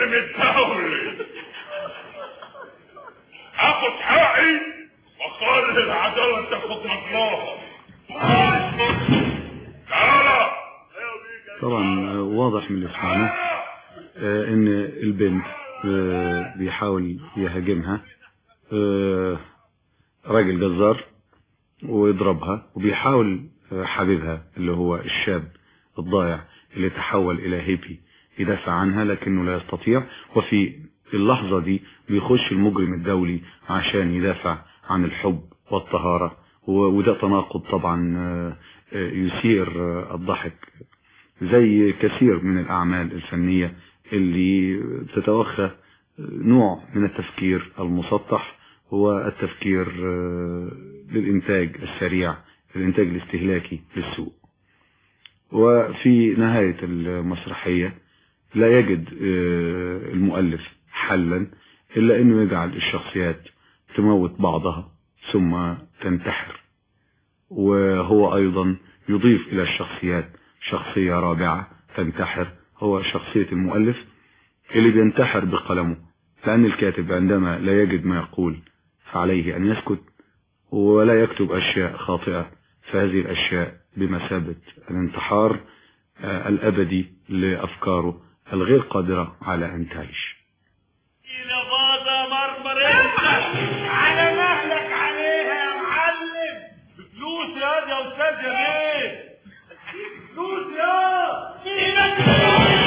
المجرم الدولي اخد حقي واخلي العدالة تاخد مجراها تعالى طبعا آه، واضح من اللي سمعناه آه، ان البنت آه، بيحاول يهاجمها آه، راجل جزار ويضربها وبيحاول آه، حبيبها اللي هو الشاب الضائع اللي تحول الى هيبي يدافع عنها لكنه لا يستطيع وفي اللحظة دي بيخش المجرم الدولي عشان يدافع عن الحب والطهارة و- وده تناقض طبعا آه، آه، يثير آه، الضحك زي كثير من الأعمال الفنية اللي تتوخى نوع من التفكير المسطح هو التفكير آه، للإنتاج السريع الإنتاج الاستهلاكي للسوق وفي نهاية المسرحية لا يجد آه، المؤلف حلا إلا أنه يجعل الشخصيات تموت بعضها ثم تنتحر وهو أيضا يضيف إلى الشخصيات شخصية رابعة تنتحر هو شخصية المؤلف اللي بينتحر بقلمه لأن الكاتب عندما لا يجد ما يقول فعليه أن يسكت ولا يكتب أشياء خاطئة فهذه الأشياء بمثابة الانتحار آه، الأبدي لأفكاره الغير قادرة على أن تعيش فاضة مرمر انت على مهلك عليها يا معلم بفلوس يا واد يا استاذ جميل فلوس يا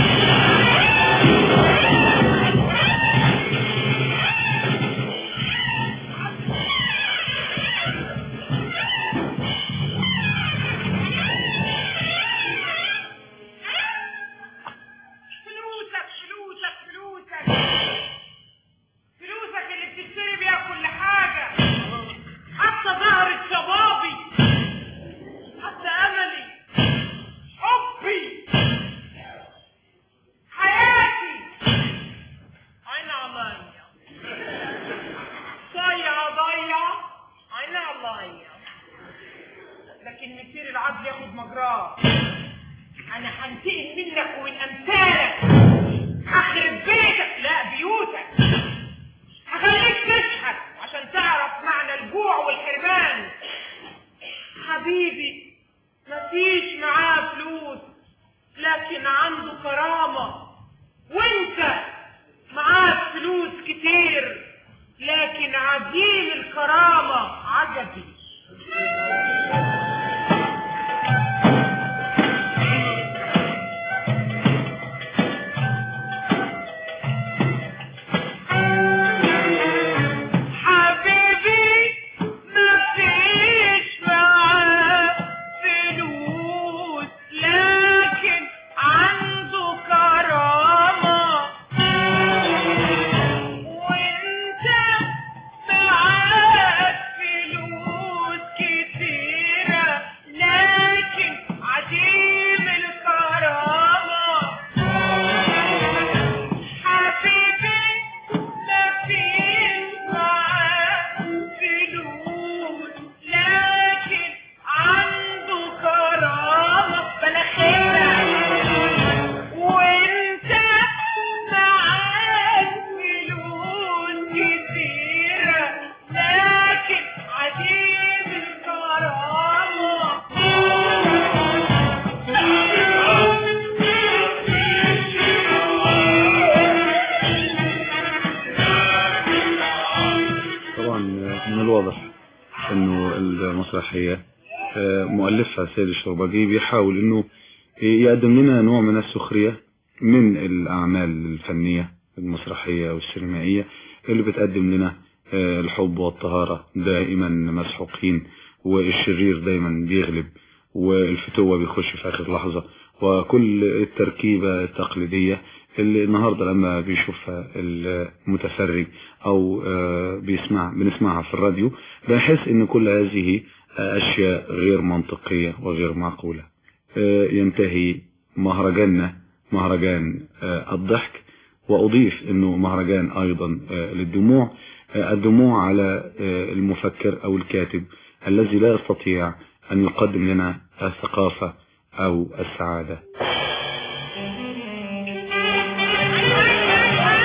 فلوسك فلوسك فلوسك فلوسك اللي بتشتري بيها كل حاجة حتى ظهر شبابي حتى أملي حبي حياتي عين عليا ضيع ضيع عين عليا لكن مسير العدل ياخد مجراه انا هنتقم منك ومن امثالك هخرب بيتك لا بيوتك هخليك تشحت عشان تعرف معنى الجوع والحرمان حبيبي مفيش معاه فلوس لكن عنده كرامة وانت معاك فلوس كتير لكن عديم الكرامة عجبي حبيبي مفيش معاه فلوس لكن عنده كرامة وانت معاك فلوس كتيرة لكن عديم الكرامة حبيبي مفيش معاه فلوس لكن عنده كرامة بلا خيرة وانت معاك فلوس كتيرة لكن عديم طبعا من الواضح انه المسرحية آه، مؤلفها سيد الشربجي بيحاول انه يقدم لنا نوع من السخرية من الاعمال الفنية المسرحية والسينمائية اللي بتقدم لنا آه، الحب والطهارة دائما مسحوقين والشرير دايما بيغلب والفتوة بيخش في اخر لحظة وكل التركيبة التقليدية اللي النهاردة لما بيشوفها المتفرج او آه، بيسمع بنسمعها في الراديو بحس ان كل هذه آه، اشياء غير منطقية وغير معقولة آه، ينتهي مهرجاننا مهرجان آه، الضحك واضيف انه مهرجان ايضا آه، للدموع آه، الدموع على آه، المفكر او الكاتب الذي لا يستطيع ان يقدم لنا الثقافة او السعادة كرامة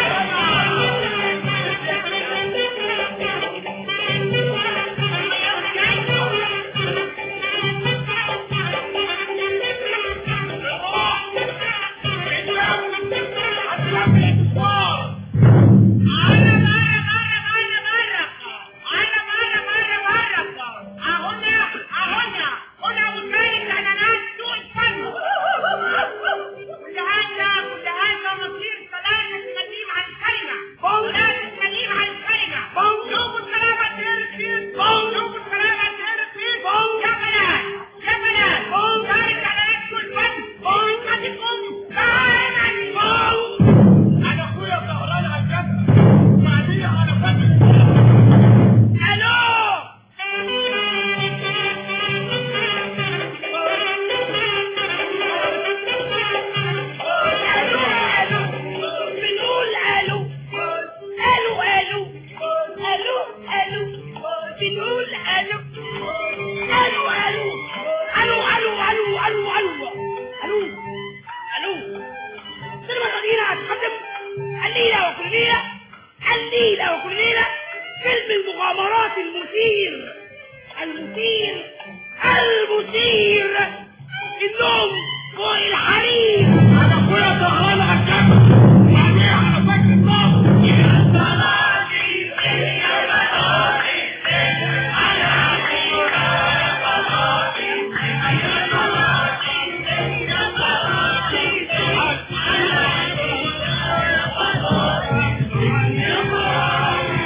ليلة أتقدم الليلة وكل ليلة الليلة وكل ليلة فيلم المغامرات المثير المثير المثير النوم فوق الحرير انا اخويا شغال على الجبل يعني ايه على فكر النار يا صلاتي يا صلاتي على سيدنا يا صلاتي يا صلاتي يا صلاتي على سيدنا يا صلاتي يا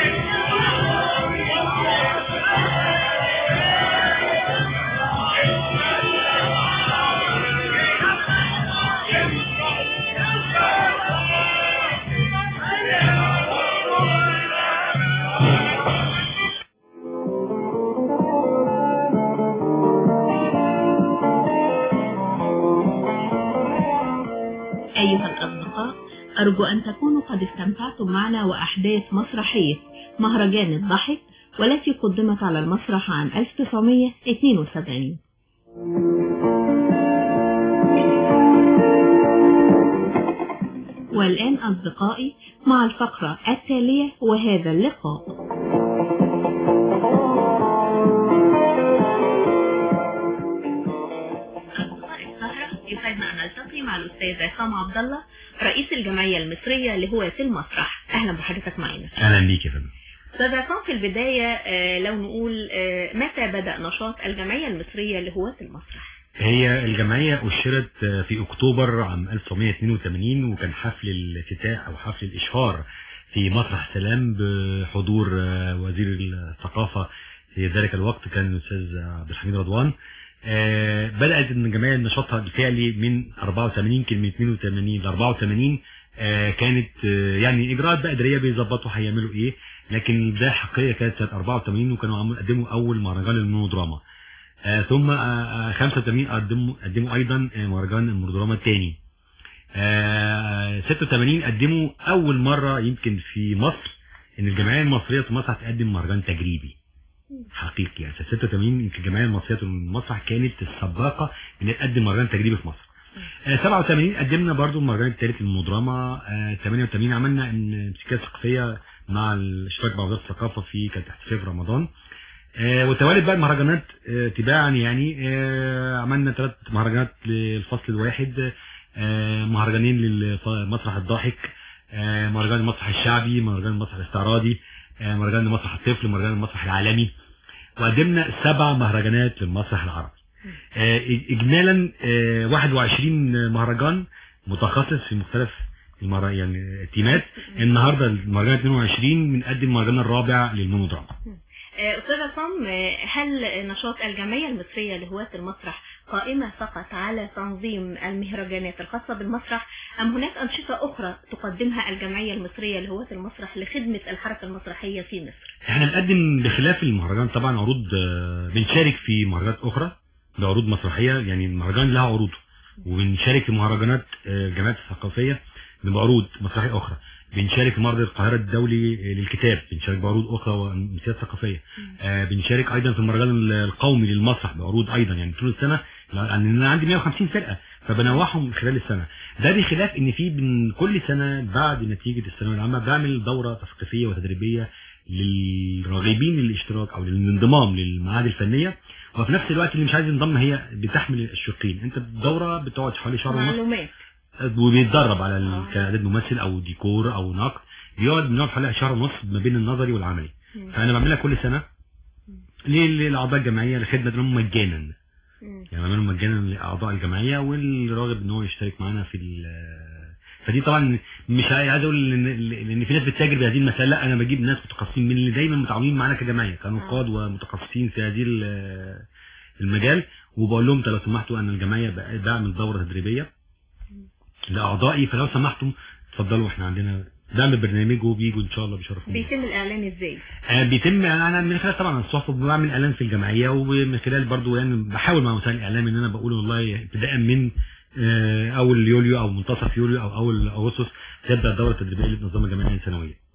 أيها الأصدقاء أرجو أن تكونوا قد استمتعتم معنا وأحداث مسرحية مهرجان الضحك والتي قدمت على المسرح عام 1972 والآن أصدقائي مع الفقرة التالية وهذا اللقاء أصدقاء السهرة يسعدنا أن نلتقي مع الأستاذ عصام عبد الله رئيس الجمعية المصرية لهواة المسرح أهلا بحضرتك معنا اهلا بيك يا فندم أستاذ عصام في البداية آه، لو نقول آه، متى بدأ نشاط الجمعية المصرية لهواة المسرح هي الجمعية أشرت في أكتوبر عام 1982 وكان حفل الافتتاح أو حفل الإشهار في مسرح سلام بحضور وزير الثقافة في ذلك الوقت كان الأستاذ عبد الحميد رضوان آه، بدأت الجمعية نشاطها الفعلي من 84 كلمة 82 ل 84 آه، كانت آه، يعني إجراءات بقى إدارية بيظبطوا هيعملوا إيه لكن البداية الحقيقية كانت سنة 84 وكانوا عملوا قدموا أول مهرجان للمونودراما آه، ثم آه، آه، 85 قدموا قدموا ايضا آه، مهرجان المونودراما الثاني 86 قدموا اول مره يمكن في مصر ان الجمعيه المصريه للمسرح تقدم مهرجان تجريبي حقيقي يعني 86 يمكن الجمعيه المصريه للمسرح كانت السباقه ان تقدم مهرجان تجريبي في مصر آه، 87 قدمنا برضو المهرجان الثالث للمودراما آه، 88 عملنا ان مسكيه ثقافيه مع الاشتراك مع وزاره الثقافه في كانت احتفاليه في رمضان آه، وتوالت بقى المهرجانات آه، تباعا يعني آه، عملنا ثلاث مهرجانات للفصل الواحد آه، مهرجانين للمسرح الضاحك آه، مهرجان المسرح الشعبي مهرجان المسرح الاستعراضي آه، مهرجان المسرح الطفل مهرجان المسرح العالمي وقدمنا سبع مهرجانات للمسرح العربي آه، اجمالا آه، 21 مهرجان متخصص في مختلف المهر- يعني التيمات النهارده المهرجان 22 بنقدم المهرجان الرابع للمونودراما آه، أستاذ عصام آه، هل نشاط الجمعية المصرية لهواة المسرح قائمة فقط على تنظيم المهرجانات الخاصة بالمسرح أم هناك أنشطة أخرى تقدمها الجمعية المصرية لهواة المسرح لخدمة الحركة المسرحية في مصر؟ احنا بنقدم بخلاف المهرجان طبعا عروض آه، بنشارك في مهرجانات اخرى بعروض مسرحيه يعني المهرجان لها عروض وبنشارك في مهرجانات آه، الجامعات الثقافيه بعروض مسرحيه اخرى بنشارك في معرض القاهره الدولي للكتاب بنشارك بعروض اخرى ومسيرات ثقافيه آه، بنشارك ايضا في المهرجان القومي للمسرح بعروض ايضا يعني طول السنه لان انا عندي 150 فرقه فبنوعهم خلال السنه ده بخلاف ان في بن- كل سنه بعد نتيجه الثانويه العامه بعمل دوره تثقيفيه وتدريبيه للراغبين للاشتراك او للانضمام للمعاهد الفنيه وفي نفس الوقت اللي مش عايز ينضم هي بتحمل الشقين انت الدوره بتقعد حوالي شهر ونص معلومات وبيتدرب على ال- كاعداد ممثل او ديكور او نقد بيقعد بنقعد حوالي شهر ونص ما بين النظري والعملي فانا بعملها كل سنه ليه- للاعضاء الجمعيه لخدمه لهم مجانا مم. يعني بعملهم مجانا لاعضاء الجمعيه والراغب ان هو يشترك معانا في ال- فدي طبعا مش عايز اقول ان ان في ناس بتتاجر بهذه المساله لا انا بجيب ناس متخصصين من اللي دايما متعاونين معانا كجمعيه كنقاد ومتخصصين في هذه ال- المجال وبقول لهم لو سمحتوا انا الجمعيه ب- بعمل دوره تدريبيه لاعضائي فلو سمحتم اتفضلوا احنا عندنا بعمل برنامج وبيجوا ان شاء الله بيشرفونا بيتم الإعلان إزاي؟ آه، بيتم انا من خلال طبعا الصحف بعمل اعلان في الجمعيه ومن خلال برضو يعني بحاول مع وسائل الاعلام ان انا بقول والله ابتداء من آه، اول يوليو او منتصف يوليو او اول اغسطس تبدا الدوره التدريبيه اللي بتنظمها الجمعيه السنويه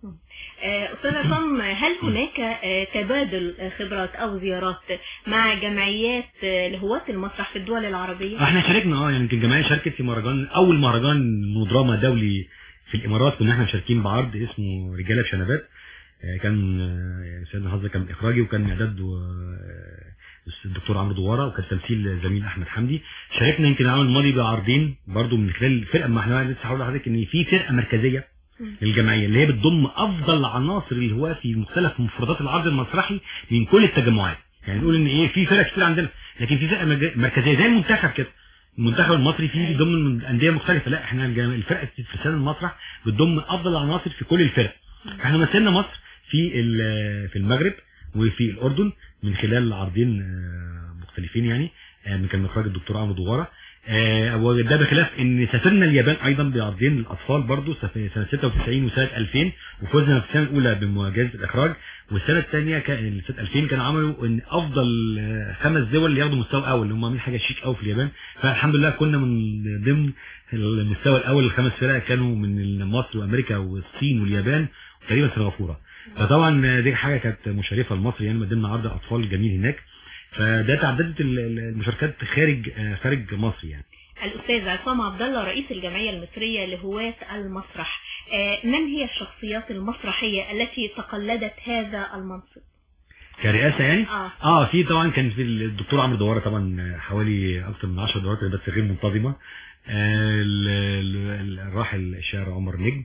آه، أستاذ عصام هل هناك آه، تبادل آه، خبرات أو زيارات مع جمعيات آه، لهواة المسرح في الدول العربية؟ احنا شاركنا اه يعني يمكن الجمعيه شاركت في مهرجان اول مهرجان مودراما دولي في الامارات كنا احنا مشاركين بعرض اسمه رجاله بشنبات آه، كان آه، يعني سيدنا حظ كان اخراجي وكان اعداد آه، الدكتور عمرو دواره وكان تمثيل زميل احمد حمدي شاركنا يمكن العام الماضي بعرضين برضو من خلال الفرقه ما احنا لسه هقول لحضرتك ان في فرقه مركزيه للجمعيه اللي هي بتضم افضل عناصر الهواة في مختلف مفردات العرض المسرحي من كل التجمعات يعني نقول ان ايه في فرق كتير عندنا لكن في فرقه مرج- مركزيه زي المنتخب كده المنتخب المصري فيه بيضم من انديه مختلفه لا احنا الجم- الفرقه في لسان المسرح بتضم افضل العناصر في كل الفرق احنا مثلنا مصر في ال- في المغرب وفي الاردن من خلال عرضين آه، مختلفين يعني آه، من كان من اخراج الدكتور عمرو دواره آه، وده بخلاف ان سافرنا اليابان ايضا بعرضين للاطفال برضو سف- سنه 96 وسنه 2000 وفزنا في السنه الاولى بمجائزه الاخراج والسنه الثانيه كان سنه 2000 كانوا عملوا ان افضل آه، خمس دول اللي ياخدوا مستوى اول اللي هم عاملين حاجه شيك قوي في اليابان فالحمد لله كنا من ضمن المستوى الاول الخمس فرق كانوا من مصر وامريكا والصين واليابان وتقريبا سنغافوره فطبعا دي حاجه كانت مشرفه لمصر يعني قدمنا عرض اطفال جميل هناك فده تعددت ال- ال- المشاركات خارج آه، خارج مصر يعني الأستاذ عصام عبد الله رئيس الجمعية المصرية لهواة المسرح آه، من هي الشخصيات المسرحية التي تقلدت هذا المنصب؟ كرئاسه يعني آه. اه في طبعا كان في الدكتور عمرو دواره طبعا حوالي اكثر من 10 دورات بس غير منتظمه آه، ال- ال- الراحل الشاعر عمر نجم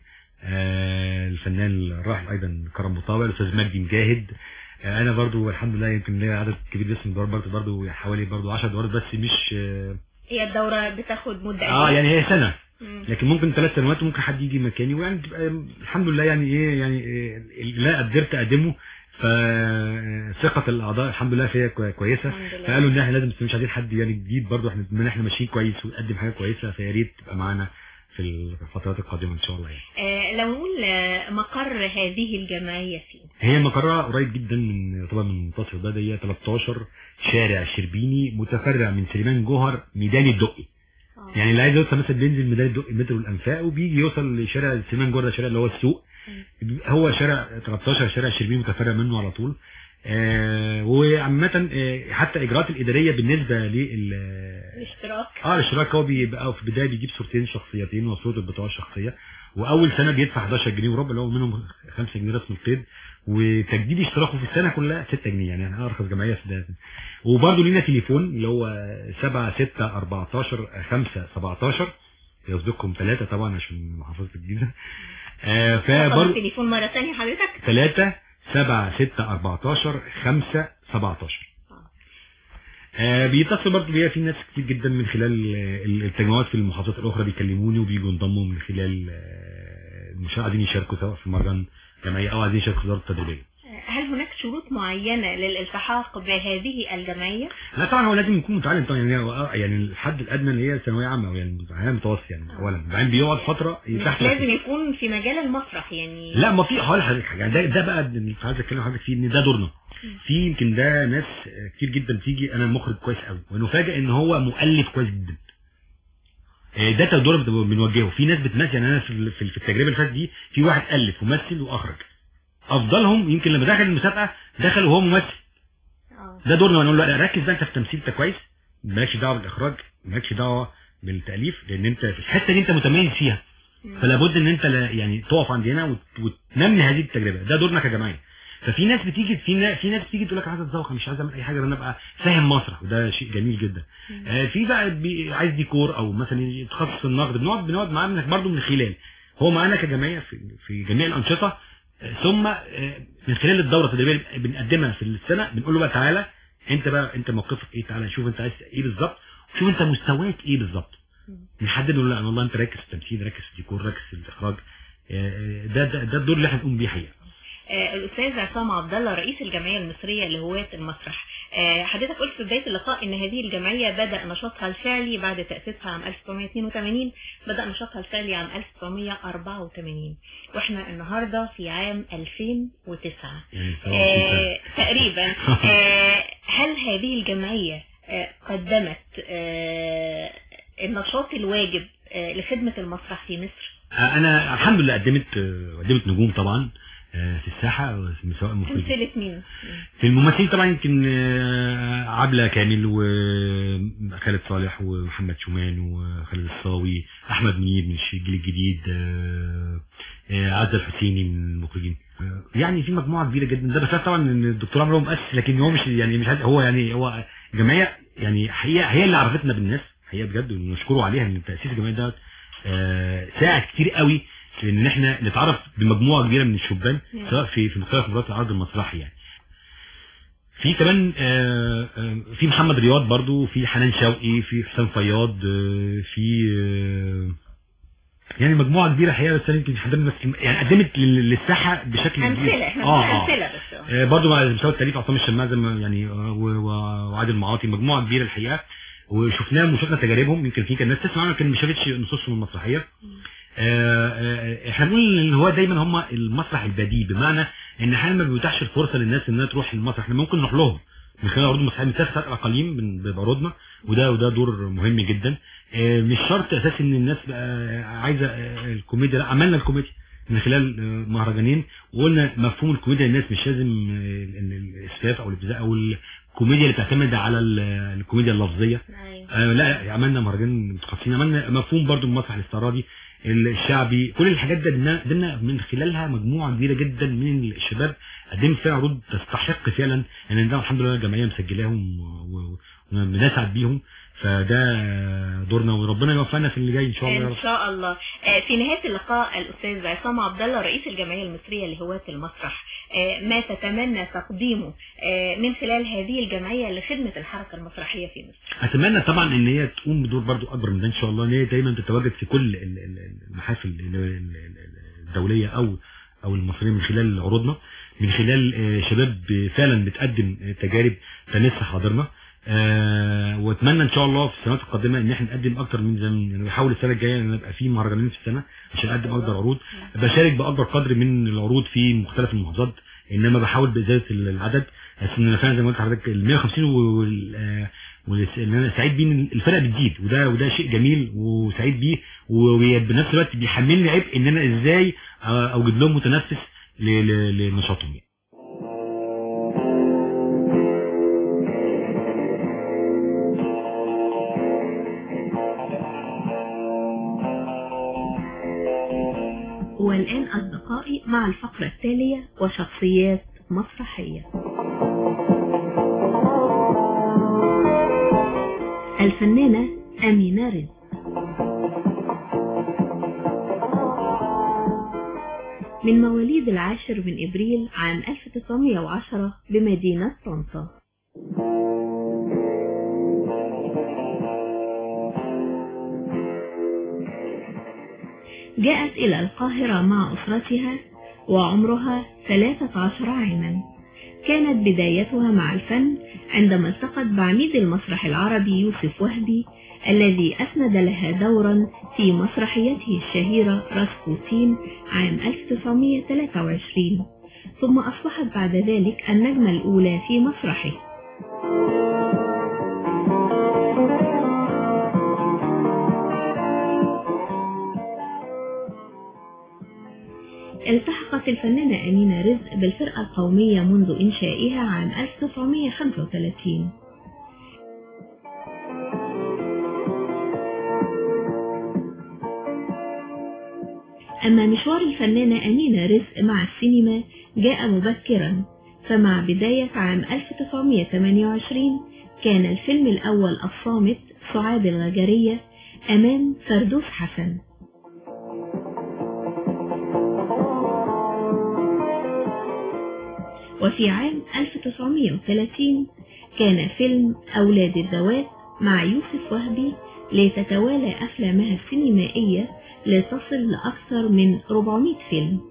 آه، الفنان الراحل ايضا كرم مطاوع الاستاذ مجدي مجاهد آه، انا برضو الحمد لله يمكن ليا عدد كبير بس من الدورات برضو برضو حوالي برضو 10 دورات بس مش اه هي الدورة بتاخد مدة آه، قد إيه؟ يعني هي سنه مم. لكن ممكن ثلاث سنوات ممكن حد يجي مكاني ويعني تبقى الحمد لله يعني ايه يعني إيه اللي أنا قدرت اقدمه فثقة الاعضاء الحمد لله فيها كوي- كويسة الحمد لله. فقالوا ان احنا لازم مش عايزين حد يعني جديد برضه احنا من احنا ماشيين كويس ونقدم حاجة كويسة فيا ريت تبقى معانا في الفترات القادمة ان شاء الله يعني آه، لو نقول آه، مقر هذه الجمعية فين؟ هي مقرها قريب جدا من طبعا من منتصف البلد هي 13 شارع شربيني متفرع من سليمان جوهر ميدان الدقي آه. يعني اللي عايز يوصل مثلا بينزل ميدان الدقي مترو الانفاق وبيجي يوصل لشارع سليمان جوهر ده الشارع اللي هو السوق هو شارع 13 شارع شربين متفرع منه على طول آه وعامة آه حتى الاجراءات الادارية بالنسبة لل الاشتراك اه الاشتراك هو بيبقى في البدايه بيجيب صورتين شخصيتين وصوره البطاقه الشخصيه واول سنه بيدفع 11 جنيه وربع اللي هو منهم 5 جنيه رسم القيد وتجديد اشتراكه في السنه كلها 6 جنيه يعني ارخص جمعيه في ده وبرده لينا تليفون اللي هو 7 6 14 5 17 يسبقهم ثلاثه طبعا عشان محافظه الجيزه آه رقم فبرضه التليفون مرة ثانية حضرتك؟ 3 7 6 14 5 17 آه بيتصل برضه بيا في ناس كتير جدا من خلال آه، التجمعات في المحافظات الاخرى بيكلموني وبيجوا ينضموا من خلال آه، مش عايزين يشاركوا سواء في مهرجان جمعيه او عايزين يشاركوا في وزاره التدريبيه آه، هل هناك شروط معينة للالتحاق بهذه الجمعية؟ لا طبعا هو لازم يكون متعلم طبعا يعني هو- آه، يعني الحد الادنى اللي هي ثانويه عامه او يعني يعني متوسط يعني اولا بعدين بيقعد فتره مش تحت لازم يكون في مجال المسرح يعني لا ما في هقول لحضرتك حاجه يعني ده ده بقى اللي عايز اتكلم حضرتك فيه ان ده دورنا في يمكن ده ناس كتير جدا تيجي انا المخرج كويس قوي ونفاجئ ان هو مؤلف كويس جدا آه، ده دور بتبقى بنوجهه في ناس بتمثل يعني انا في ال- في ال- في التجربه اللي فاتت دي في واحد الف ومثل واخرج افضلهم يمكن لما دخل المسابقه دخل وهو ممثل آه. ده دورنا ونقول له لا ركز بقى انت في التمثيل انت كويس مالكش دعوه بالاخراج مالكش دعوه بالتاليف لان انت في الحته دي انت متميز فيها فلا بد ان انت لا يعني تقف عند هنا وت- وتنمي هذه التجربه ده دورنا كجمعيه ففي ناس بتيجي في ناس في ناس بتيجي تقول لك عايز اتذوق مش عايز اعمل اي حاجه انا ابقى فاهم مسرح وده شيء جميل جدا آه في بقى بي عايز ديكور او مثلا يتخصص في النقد بنقعد بنقعد معاه من برضه من خلال هو معانا كجمعيه في, في جميع الانشطه آه، ثم آه، من خلال الدوره التدريبيه اللي بنقدمها في السنه بنقول له بقى تعالى انت بقى انت موقفك ايه تعالى نشوف انت عايز ايه بالظبط شوف انت مستواك ايه بالظبط نحدد له لا والله انت ركز في التمثيل ركز في الديكور ركز في الاخراج آه، ده ده, ده الدور اللي احنا بنقوم بيه حقيقه آه، الأستاذ عصام عبد الله رئيس الجمعية المصرية لهواة المسرح آه، حضرتك قلت في بداية اللقاء إن هذه الجمعية بدأ نشاطها الفعلي بعد تأسيسها عام 1982 بدأ نشاطها الفعلي عام 1984 وإحنا النهاردة في عام 2009 يعني 27 سنة. آه، تقريبا آه، هل هذه الجمعية آه، قدمت آه، النشاط الواجب آه، لخدمة المسرح في مصر؟ آه، انا الحمد لله قدمت آه، قدمت نجوم طبعا آه، في الساحه سواء مخرجين أمثلة مين؟ في الممثلين طبعا يمكن آه، عبلة كامل وخالد صالح ومحمد شومان وخالد الصاوي احمد منير من الجيل الجديد آه، آه، عزة الحسيني من المخرجين آه، يعني في مجموعه كبيره جدا ده بس طبعا ان الدكتور عمرو مؤسس لكن هو مش يعني مش عايز- هو يعني هو جمعيه يعني هي هي اللي عرفتنا بالناس هي بجد ونشكره عليها ان تاسيس الجمعيه ده آه، ساعد كتير قوي في ان احنا نتعرف بمجموعه كبيره من الشبان سواء في في مختلف مرات العرض المسرحي يعني في كمان آه، آه، في محمد رياض برضو في حنان شوقي في حسام فياض آه، في آه، يعني مجموعه كبيره الحقيقه بس أنا يمكن حضرنا بس يعني قدمت لل- للساحه بشكل كبير أمثلة احنا اه بنقول اه أمثلة بس آه، برضو مع مستوى التاليف عصام الشماعه زي ما يعني آه، و- و- وعادل معاطي مجموعه كبيره الحقيقه وشفناهم وشفنا تجاربهم يمكن في كان ناس تسمع عنها لكن ما شافتش نصوصهم المسرحيه آه، آه، احنا بنقول ان هو دايما هم المسرح البديل بمعنى ان احيانا ما بيتاحش الفرصه للناس انها تروح المسرح احنا ممكن نروح لهم من خلال عروض مسرحيه من ثلاث اقاليم بن- بعروضنا وده وده دور مهم جدا آه، مش شرط اساسي ان الناس بقى عايزه آه، الكوميديا لا عملنا الكوميديا من خلال آه، مهرجانين وقلنا مفهوم الكوميديا للناس مش لازم آه، ال- ال- الاسفاف او الابتذاء او الكوميديا اللي بتعتمد على ال- الكوميديا اللفظيه أيوة. آه لا عملنا مهرجان متخصصين عملنا مفهوم برضو المسرح الاستعراضي الشعبي كل الحاجات دي قدمنا قدمنا من خلالها مجموعه كبيره جدا من الشباب قدمت فيها عروض تستحق فعلا ان ده الحمد لله الجمعيه مسجلاهم و- و- وبنسعد بيهم فده دورنا وربنا يوفقنا في اللي جاي ان شاء الله يا ان رب شاء الله آه، في نهايه اللقاء الاستاذ عصام عبد الله رئيس الجمعيه المصريه لهواة المسرح آه، ما تتمنى تقديمه آه، من خلال هذه الجمعيه لخدمه الحركه المسرحيه في مصر اتمنى طبعا ان هي تقوم بدور برضو اكبر من ده ان شاء الله ان هي دايما تتواجد في كل ال- ال- المحافل ال- ال- ال- الدوليه او او المصريه من خلال عروضنا من خلال آه، شباب فعلا بتقدم آه، تجارب فلسه حاضرنا آه، واتمنى ان شاء الله في السنوات القادمه ان احنا نقدم اكتر من زمان يعني بحاول السنه الجايه ان يبقى في مهرجانين في السنه عشان اقدم اكتر عروض بشارك باكبر قدر من العروض في مختلف المحافظات انما بحاول بازاله العدد بس ان انا فعلا زي ما قلت لحضرتك ال 150 وال آه، والس- ان انا سعيد بيه إن الفرق بتزيد وده وده شيء جميل وسعيد بيه وبنفس الوقت بيحملني عبء ان انا ازاي آه، اوجد لهم متنفس ل- ل- لنشاطهم يعني. والآن أصدقائي مع الفقرة التالية وشخصيات مسرحية الفنانة أمينة رزق من مواليد العاشر من إبريل عام 1910 بمدينة طنطا جاءت إلى القاهرة مع أسرتها وعمرها 13 عاما كانت بدايتها مع الفن عندما التقت بعميد المسرح العربي يوسف وهبي الذي أسند لها دورا في مسرحيته الشهيرة راسبوتين عام 1923 ثم أصبحت بعد ذلك النجمة الأولى في مسرحه التحقت الفنانة أمينة رزق بالفرقة القومية منذ إنشائها عام 1935 أما مشوار الفنانة أمينة رزق مع السينما جاء مبكرا فمع بداية عام 1928 كان الفيلم الأول الصامت سعاد الغجرية أمام فردوس حسن وفي عام 1930 كان فيلم أولاد الذوات مع يوسف وهبي لتتوالى أفلامها السينمائية لتصل لأكثر من 400 فيلم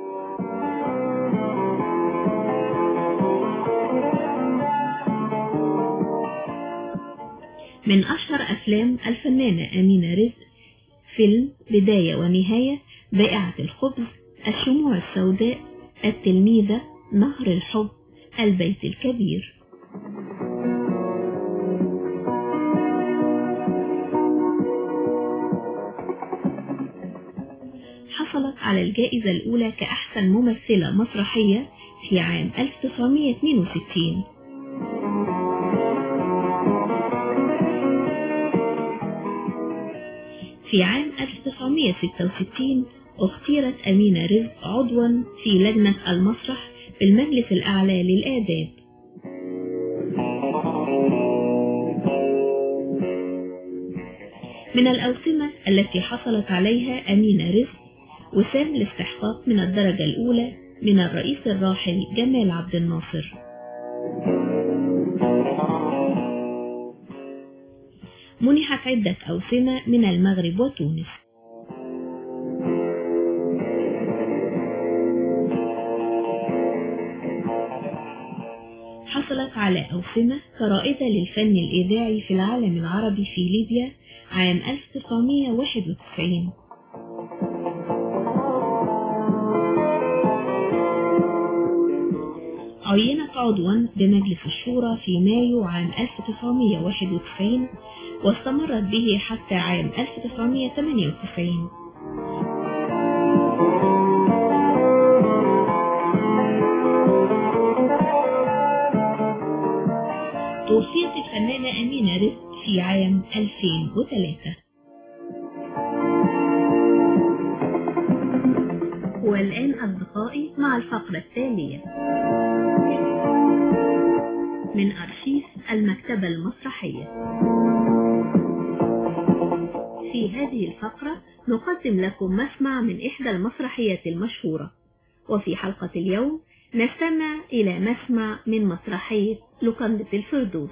من أشهر أفلام الفنانة أمينة رزق فيلم بداية ونهاية بائعة الخبز الشموع السوداء التلميذة نهر الحب البيت الكبير حصلت على الجائزة الأولى كأحسن ممثلة مسرحية في عام 1962 في عام 1966 اختيرت أمينة رزق عضوا في لجنة المسرح بالمجلس الأعلى للآداب من الأوسمة التي حصلت عليها أمينة رزق وسام الاستحقاق من الدرجة الأولى من الرئيس الراحل جمال عبد الناصر منحت عدة أوسمة من المغرب وتونس حصلت على أوسمة كرائدة للفن الإذاعي في العالم العربي في ليبيا عام 1991 عينت عضوا بمجلس الشورى في مايو عام 1991 واستمرت به حتى عام 1998 توفيت الفنانة أمينة رزق في عام 2003 والآن أصدقائي مع الفقرة التالية من أرشيف المكتبة المسرحية في هذه الفقرة نقدم لكم مسمع من إحدى المسرحيات المشهورة وفي حلقة اليوم نستمع إلى مسمع من مسرحية لقندة الفردوس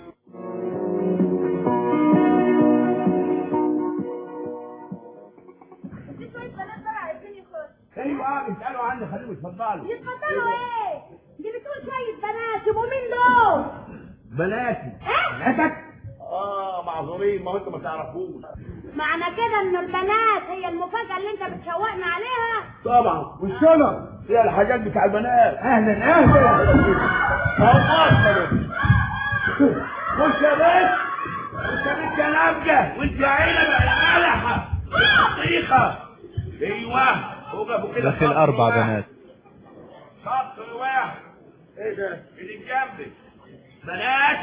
ايوه بيسالوا عني خليهم يتفضلوا يتفضلوا ايه؟ دي بتقول شوية بنات يبقوا مين دول؟ بناتي بناتك اه معذورين ما انتوا ما تعرفوش معنى كده ان البنات هي المفاجأة اللي انت بتشوقنا عليها؟ طبعا والشنط هي الحاجات بتاع البنات اهلا اهلا الله خش يا بنت خش يا بنت يا نبجة وانت يا عنبة يا ملحة يا بطيخة ايوه وقفوا كده داخل أربع بنات خط واحد ايه ده؟ اللي جنبك بنات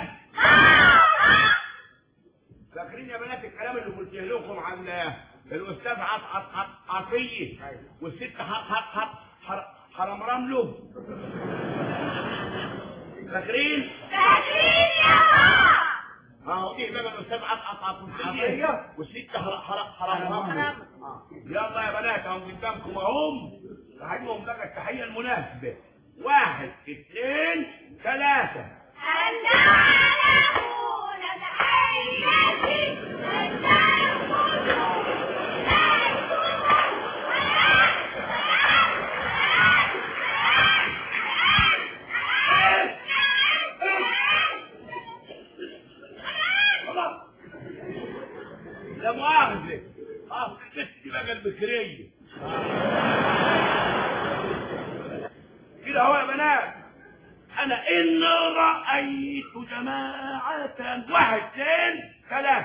فاكرين يا بنات الكلام اللي قلت لكم عن الاستاذ عط عط عط عطيه والست حط حط حط حر- حرام رمله فاكرين؟ فاكرين يا اه دي بقى الاستاذ عط عط عط عطيه والست حر- حر- حرام رمله آه. يلا يا بنات اهم قدامكم اهم هجيبهم بقى التحيه المناسبه واحد اثنين ثلاثه خلاص لا مؤاخذة اه الست دي بقى البكرية كده اهو يا بنات انا ان رأيت جماعة واحد اثنين ثلاثة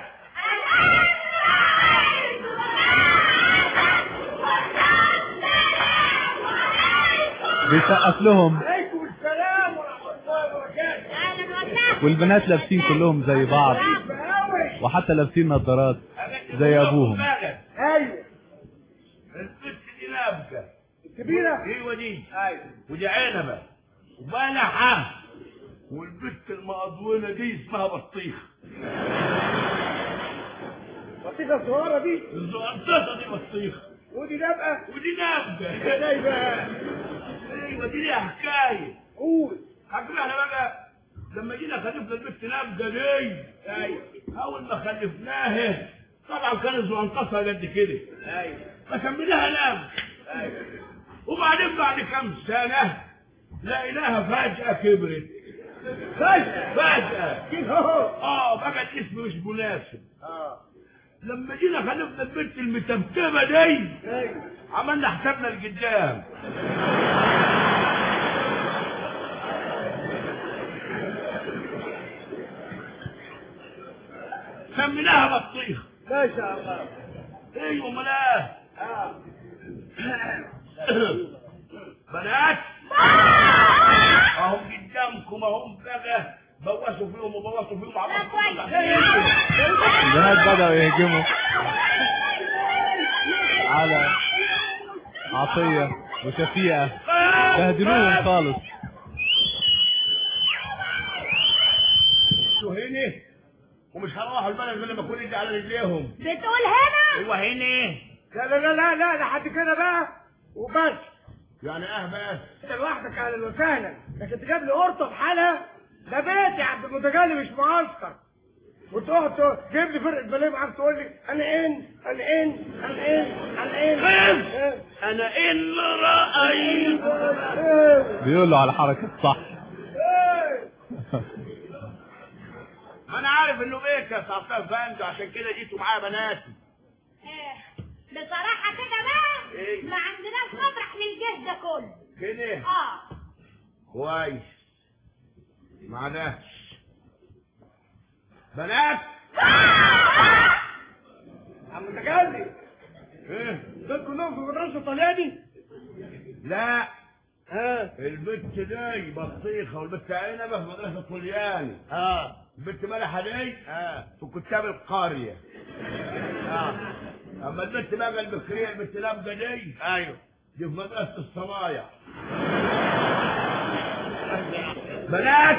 بيسقف لهم عليكم السلام ورحمة الله وبركاته اهلا وسهلا والبنات لابسين كلهم زي بعض وحتى لابسين نظارات زي ابوهم ايوه الست دي نابكة كبيرة ايوه دي ايوه ودي عنبة وبلحة والبت المقضونة دي اسمها بطيخة بطيخة الصغيرة دي الصغيرة دي بطيخة ودي نبقى ودي نبقى نايبة ايوه دي ليها حكاية قول حكينا احنا بقى لما جينا خلفنا البت نبقى دي ايوه اول ما خلفناها طبعا كانت زعنقصها قد كده ايوه فسميناها نبقى ايوه وبعدين بعد كام سنة لقيناها فجأة كبرت فجأة فجأة كده اه بقى الاسم مش مناسب اه لما جينا خلفنا البنت المتبتبة دي عملنا حسابنا لقدام سميناها بطيخ ما شاء الله ايوه ملاه بنات اهم قدامكم اهم بقى بوسوا فيهم وبوسوا فيهم على البنات بدأوا يهجموا على عطية وشفيقة بهدلوهم خالص انتوا هنا ومش هروحوا البلد غير لما اكون ايدي على رجليهم بتقول هنا ايوه هنا لا لا لا لا لا لحد كده بقى وبس يعني اه بس انت لوحدك اهلا وسهلا لكن تجيب لي قرطه بحالها ده بيتي يا عبد المتجلي مش معسكر وتقعد تقول- تجيب لي فرقه باليه معاك تقول لي انا ان انا ان انا ان انا ان خف! انا ان رايت بيقولوا على حركة صح ما انا عارف انه بيك يا صعبتها فاندو عشان كده جيتوا معايا بناتي آه، بصراحة كده بقى إيه؟ ما عندناش مطرح للجيش ده كله كده اه كويس معناش بنات عم متجلي ايه دول كلهم في مدرسه طلياني لا ها البت دي بطيخه والبت عنبه في مدرسه طلياني اه البت ملحه دي اه في كتاب القريه اه اما البت بقى البكريه البت لابده دي ايوه دي في مدرسه الصبايا بنات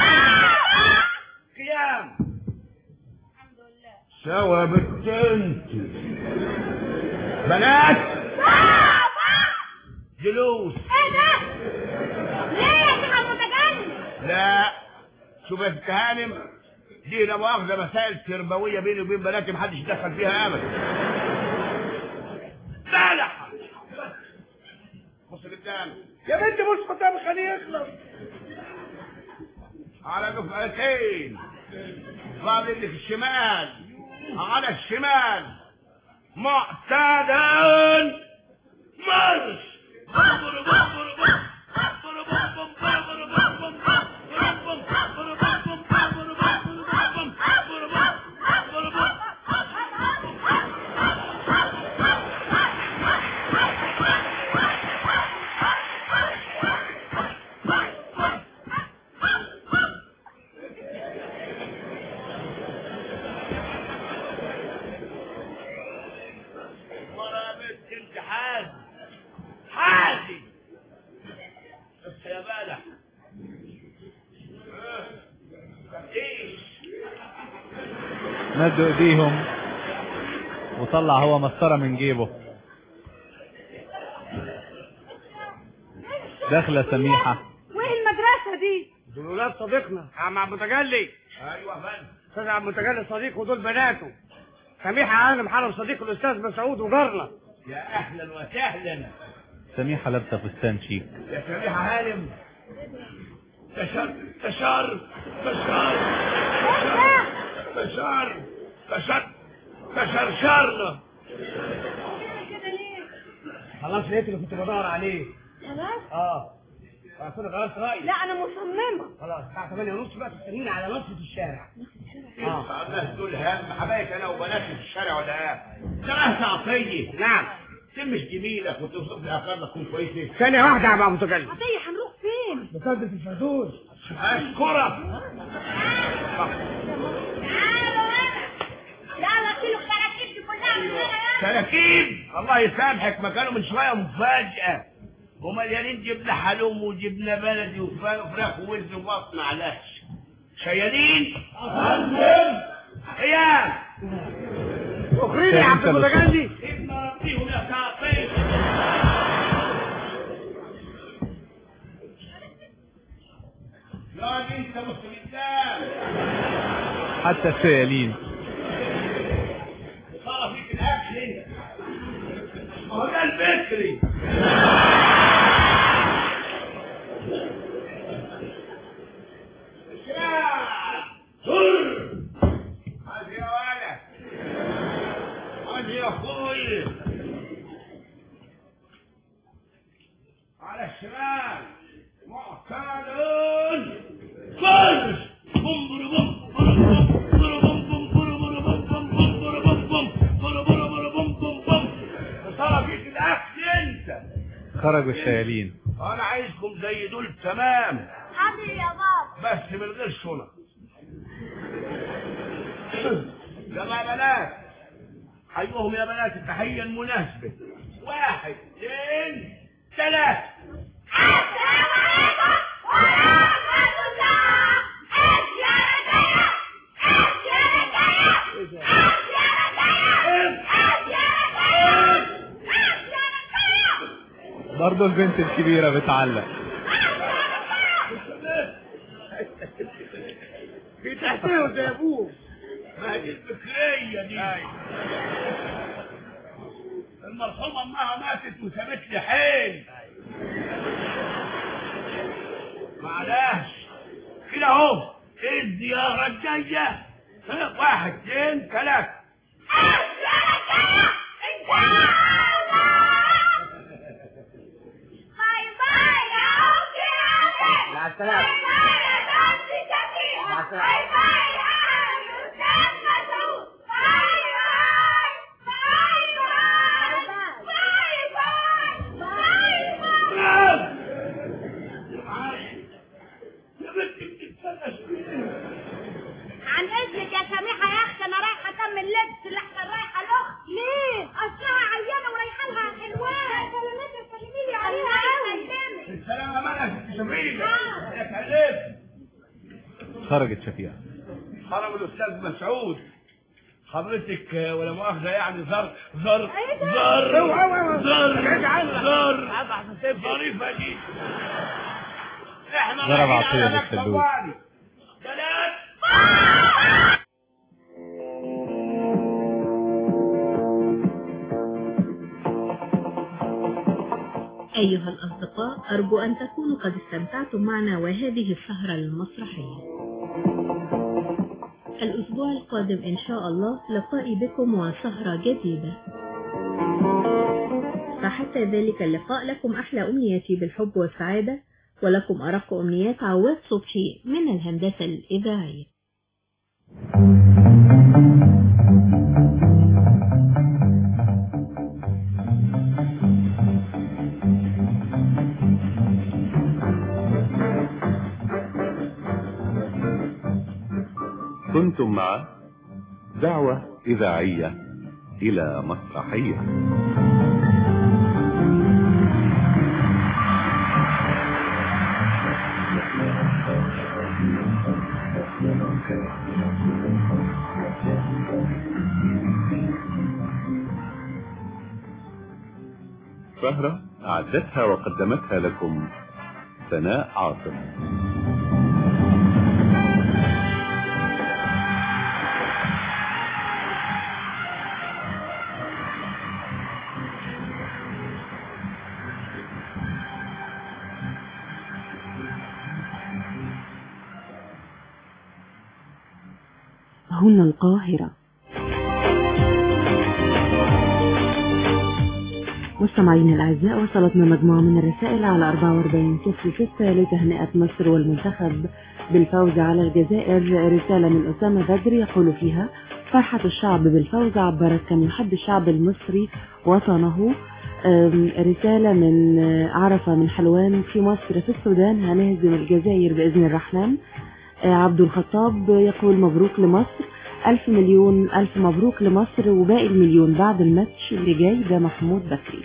قيام الحمد لله سوا بنت انت بنات جلوس ايه ده؟ ليه يا شيخ المتجلي؟ لا شوف يا ست هانم دي لا مؤاخذه مسائل تربويه بيني وبين بناتي محدش دخل فيها ابدا بلح بص قدام يا بنتي بص قدام خليه يخلص على دفعتين فاضل اللي في الشمال على الشمال معتادا مرش مرة بنت انت حازم حازم بس يا بلح ايش مدوا ايديهم وطلع هو مسطرة من جيبه داخلة سميحة وايه المدرسة دي؟ دول ولاد صديقنا يا عم عبد المتجلي ايوه فندم استاذ عبد المتجلي صديقه ودول بناته سميحه انا محرم صديق الاستاذ مسعود وجارنا يا اهلا وسهلا سميحة لابسة فستان شيك يا سميحة هانم تشر تشر تشر تشر تشر تشرشرنا كده ليه؟ خلاص لقيت اللي كنت بدور عليه خلاص؟ اه اكون غيرت رايي لا انا مصممة خلاص الساعه 8 ونص بقى تستنيني على نصف الشارع اه الناس دول هم حبايبي انا وبناتي في الشارع ولا ايه؟ سمعت عطيه نعم تمش جميلك وتوصف لي اخلاق تكون كويسه ثانيه واحده يا عم متجلي عطية هنروح فين؟ بسدة الفردوس اشكرك تعالوا هنا يلا شيلوا الكراكيب دي كلها من هنا يلا كراكيب الله يسامحك ما كانوا من شويه مفاجاه ومليانين جبنه حلوم وجبنه بلدي وفراخ ووز وبط معلش شيالين قيام اخرين يا عبد المتجلي ابن ربيهم يا تعطيل لا انت مسلم حتى الشيالين صار فيك الاكل انت هو ده البكري هذه يا ولد هذه يا اخوي على الشمال معتاد فرش بوم برو بوم برو بوم برو بوم بوم برو برو بوم بوم بوم برو بوم بوم برو برو برو بوم بوم بوم صار فيك الاكل انت خرجوا الشيالين انا عايزكم زي دول تمام حاضر يا بابا بس من غير شنط يلا يا بنات حيهم يا بنات التحية المناسبة واحد اثنين ثلاثة السلام عليكم ورحمة الله ايش يا رجالة ايش يا رجالة ايش يا رجالة ايش يا رجالة ايش يا رجالة برضه البنت الكبيرة بتعلق في تحتيه زي ابوه ما هي دي الفكرية دي المرحومة امها ماتت وسابت لي حيل معلش كده اهو الزيارة الجاية ها، واحد اثنين ثلاثة ايش يا رجالة ان شاء الله باي باي يا أختي عامر مع السلامة. باي باي يا بنتي شفيقة مع السلامة. باي باي يا أستاذ مسعود باي باي باي باي باي باي باي يا بنتي بتتفلش فيه عن اذنك يا سميحه يا اختي انا رايحه اكمل لبس اللي احسن رايحه لاختي ليه؟ اصلها عيانه ورايحه لها الحلوان سلامتك سلمي لي عليها قوي السلامة مالك شفيقة يا كلمت خرجت شفيقة حرم الاستاذ مسعود حضرتك آه، ولا مؤاخذة يعني زر زر زر اوعى، اوعى، اوعى. زر ابعد عنها. زر ابعد عشان تبكي. ظريفة دي احنا ضرب رايحين عطية على بالسلوك. مكتب والي بنات أيها الأصدقاء أرجو أن تكونوا قد استمتعتم معنا وهذه السهرة المسرحية الأسبوع القادم إن شاء الله لقائي بكم وسهرة جديدة فحتى ذلك اللقاء لكم أحلى أمنياتي بالحب والسعادة ولكم أرق أمنيات عواد صبحي من الهندسة الإذاعية كنتم مع دعوة إذاعية إلى مسرحية سهرة أعدتها وقدمتها لكم سناء عاصم هنا القاهرة مستمعينا الأعزاء وصلتنا مجموعة من الرسائل على 44 صفر ستة لتهنئة مصر والمنتخب بالفوز على الجزائر رسالة من أسامة بدر يقول فيها فرحة الشعب بالفوز عبرت كم يحب الشعب المصري وطنه أم، رسالة من آه، عرفة من حلوان في مصر في السودان هنهزم الجزائر بإذن الرحمن آه، عبد الخطاب يقول مبروك لمصر ألف مليون ألف مبروك لمصر وباقي المليون بعد الماتش اللي جاي ده محمود بكري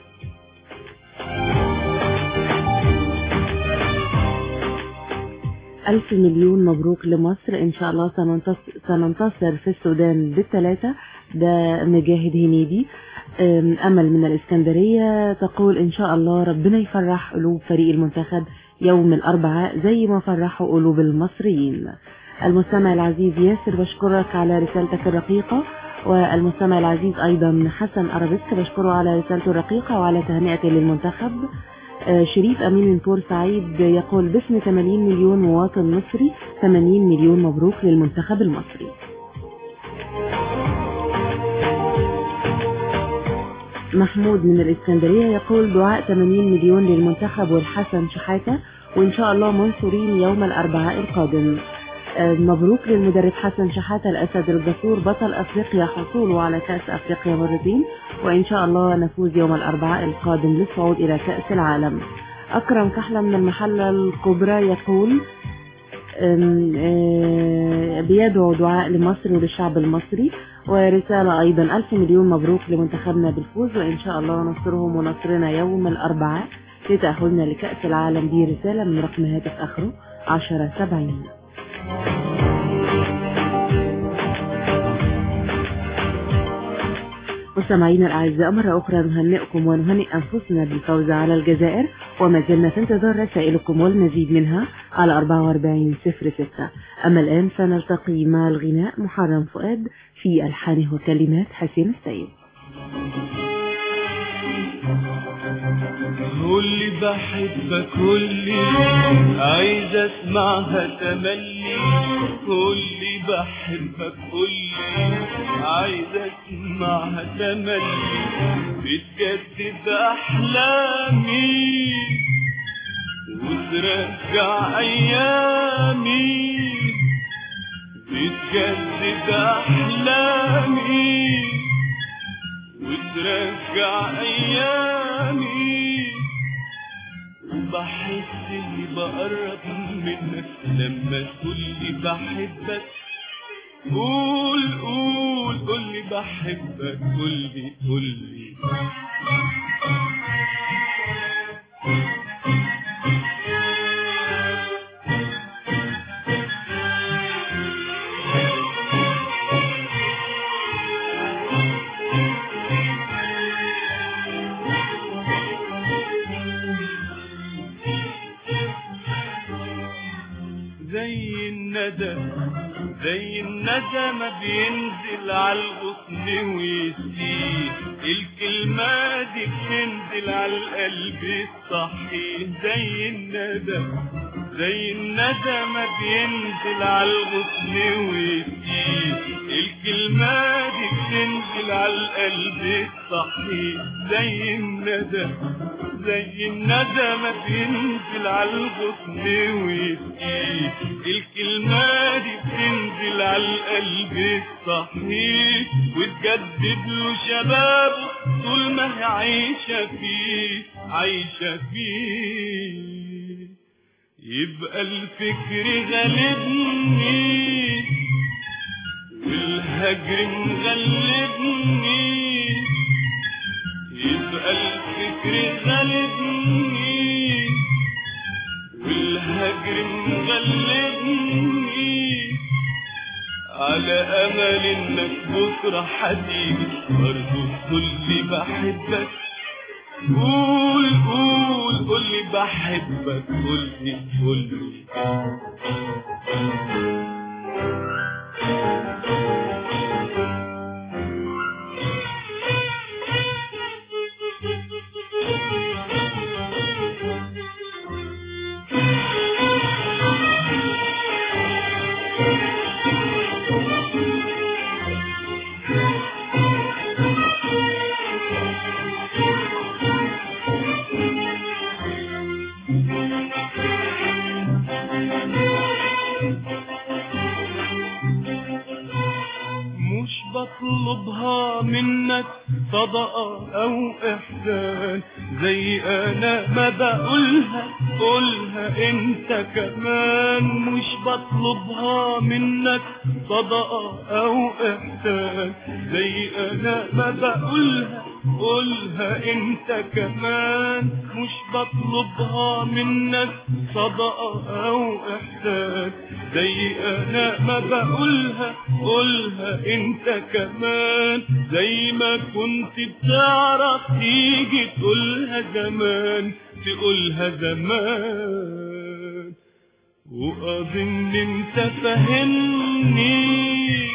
ألف مليون مبروك لمصر إن شاء الله سننتصر, سننتصر في السودان بالثلاثة ده مجاهد هنيدي أم، أمل من الإسكندرية تقول إن شاء الله ربنا يفرح قلوب فريق المنتخب يوم الأربعاء زي ما فرحوا قلوب المصريين المستمع العزيز ياسر بشكرك على رسالتك الرقيقة والمستمع العزيز أيضا حسن أرابيسك بشكره على رسالته الرقيقة وعلى تهنئته للمنتخب آه، شريف أمين من بورسعيد يقول باسم 80 مليون مواطن مصري 80 مليون مبروك للمنتخب المصري محمود من الإسكندرية يقول دعاء 80 مليون للمنتخب والحسن شحاتة وإن شاء الله منصورين يوم الأربعاء القادم آه، مبروك للمدرب حسن شحاتة الأسد الجسور بطل أفريقيا حصوله على كأس أفريقيا مرتين وإن شاء الله نفوز يوم الأربعاء القادم للصعود إلى كأس العالم أكرم كحلة من المحلة الكبرى يقول أم، آه، بيدعو دعاء لمصر وللشعب المصري ورسالة أيضا ألف مليون مبروك لمنتخبنا بالفوز وإن شاء الله نصرهم ونصرنا يوم الأربعاء لتأهلنا لكأس العالم دي رسالة من رقم هاتف آخره عشرة سبعين مستمعينا الأعزاء مرة أخرى نهنئكم ونهنئ أنفسنا بالفوز على الجزائر وما زلنا في انتظار رسائلكم والمزيد منها على 44 صفر ستة أما الآن فنلتقي مع الغناء محرم فؤاد في ألحانه وكلمات حسين السيد قولي بحبك قولي عايز اسمعها تملي قولي بحبك قولي عايز اسمعها تملي بتجدد احلامي وترجع ايامي بتجدد احلامي وترجع ايامي وبحس اني بقرب منك لما تقولي بحبك قول قول قولي بحبك قولي قولي زي الندى زي الندى ما بينزل على الغصن ويسقيه الكلمة دي بتنزل على القلب الصحيح زي الندى زي الندى ما بينزل على الغصن ويسقيه الكلمة دي بتنزل على القلب الصحيح زي الندى زي الندى ما بينزل على الغصن ويسقيه الكلمة دي بتنزل على القلب الصحيح وتجدد له شبابه طول ما هي عايشة فيه عايشة فيه يبقى الفكر غالبني والهجر مغلبني يبقى الفكر غالبني والهجر مغلبني على امل انك بكره هتيجي برضه تقولي بحبك قول قول قولي بحبك قولي قولي مش بطلبها منك صدقة أو إحسان زي أنا ما بقولها قولها أنت كمان مش بطلبها منك صدقة أو إحسان زي أنا ما بقولها قولها أنت كمان مش بطلبها منك صدقة أو إحسان زي أنا ما بقولها قولها أنت كمان زي ما كنت بتعرف تيجي تقولها زمان تقولها زمان وأظن أنت فاهمني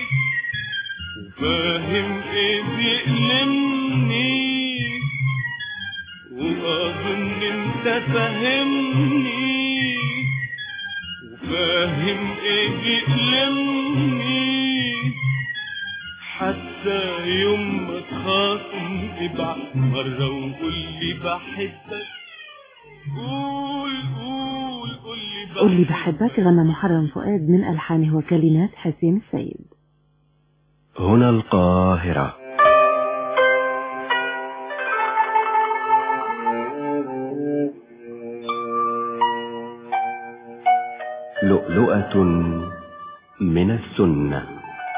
وفاهم إيه بيألمني وأظن أنت فاهمني وفاهم إيه بيألمني حتى يوم ما تخاصم ابعت مرة وقول لي بحبك قول قول قول لي قول لي بحبك غنى محرم فؤاد من ألحانه وكلمات حسين السيد هنا القاهرة لؤلؤة من السنة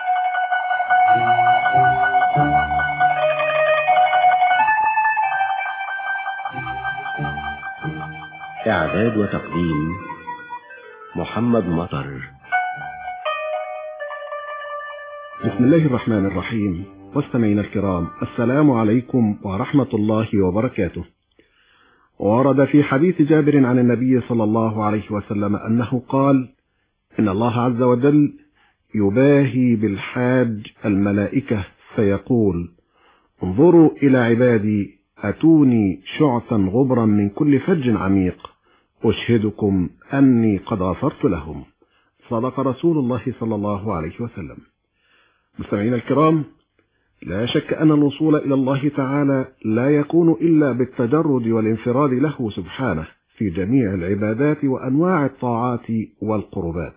إعداد وتقديم محمد مطر بسم الله الرحمن الرحيم مستمعينا الكرام السلام عليكم ورحمة الله وبركاته ورد في حديث جابر عن النبي صلى الله عليه وسلم أنه قال إن الله عز وجل يباهي بالحاج الملائكة فيقول انظروا إلى عبادي أتوني شعثا غبرا من كل فج عميق أشهدكم أني قد غفرت لهم صدق رسول الله صلى الله عليه وسلم مستمعينا الكرام لا شك أن الوصول إلى الله تعالى لا يكون إلا بالتجرد والانفراد له سبحانه في جميع العبادات وأنواع الطاعات والقربات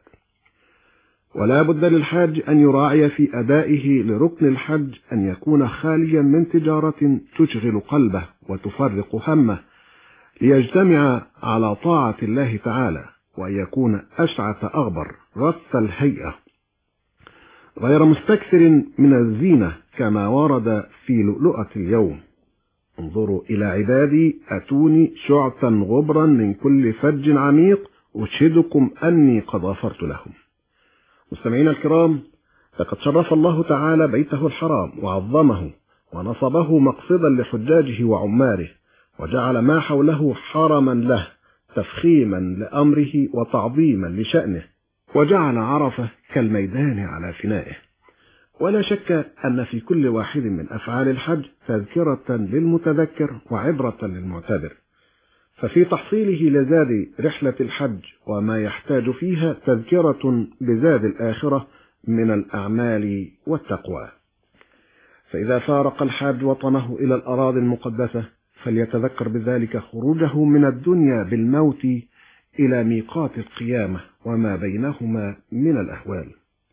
ولا بد للحاج أن يراعي في أدائه لركن الحج أن يكون خاليا من تجارة تشغل قلبه وتفرق همه ليجتمع على طاعة الله تعالى وأن يكون أشعث أغبر رث الهيئة غير مستكثر من الزينة كما ورد في لؤلؤة اليوم انظروا إلى عبادي أتوني شعثا غبرا من كل فج عميق أشهدكم أني قد غفرت لهم مستمعينا الكرام لقد شرف الله تعالى بيته الحرام وعظمه ونصبه مقصدا لحجاجه وعماره وجعل ما حوله حرما له تفخيما لأمره وتعظيما لشأنه وجعل عرفة كالميدان على فنائه ولا شك أن في كل واحد من أفعال الحج تذكرة للمتذكر وعبرة للمعتبر ففي تحصيله لزاد رحلة الحج وما يحتاج فيها تذكرة بزاد الآخرة من الأعمال والتقوى فإذا فارق الحاج وطنه إلى الأراضي المقدسة فليتذكر بذلك خروجه من الدنيا بالموت إلى ميقات القيامة وما بينهما من الأهوال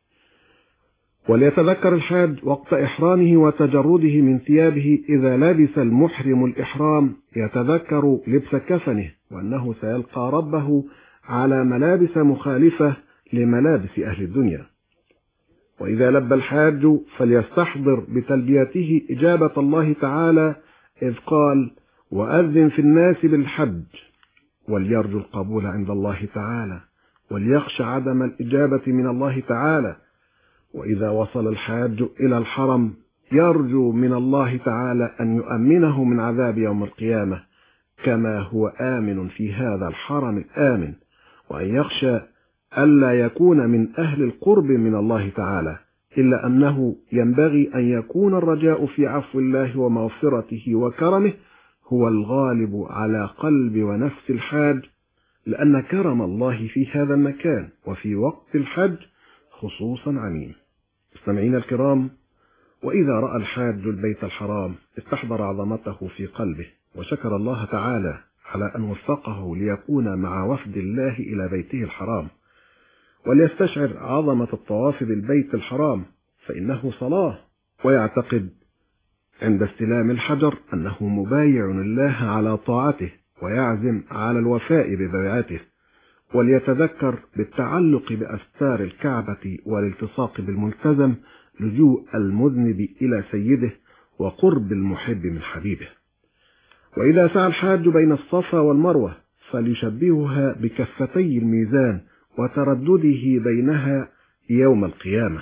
وليتذكر الحاج وقت إحرامه وتجرده من ثيابه إذا لبس المحرم الإحرام يتذكر لبس كفنه وأنه سيلقى ربه على ملابس مخالفة لملابس أهل الدنيا وإذا لبى الحاج فليستحضر بتلبيته إجابة الله تعالى إذ قال وأذن في الناس بالحج وليرجو القبول عند الله تعالى وليخشى عدم الإجابة من الله تعالى وإذا وصل الحاج إلى الحرم يرجو من الله تعالى أن يؤمنه من عذاب يوم القيامة كما هو آمن في هذا الحرم الآمن وأن يخشى ألا يكون من أهل القرب من الله تعالى إلا أنه ينبغي أن يكون الرجاء في عفو الله ومغفرته وكرمه هو الغالب على قلب ونفس الحاج لأن كرم الله في هذا المكان وفي وقت الحج خصوصا عميم مستمعينا الكرام وإذا رأى الحاج البيت الحرام استحضر عظمته في قلبه وشكر الله تعالى على أن وفقه ليكون مع وفد الله إلى بيته الحرام وليستشعر عظمة الطواف بالبيت الحرام فإنه صلاة ويعتقد عند استلام الحجر أنه مبايع لله على طاعته ويعزم على الوفاء ببيعته وليتذكر بالتعلق بأستار الكعبة والالتصاق بالملتزم لجوء المذنب إلى سيده وقرب المحب من حبيبه وإذا سعى الحاج بين الصفا والمروة فليشبهها بكفتي الميزان وتردده بينها يوم القيامة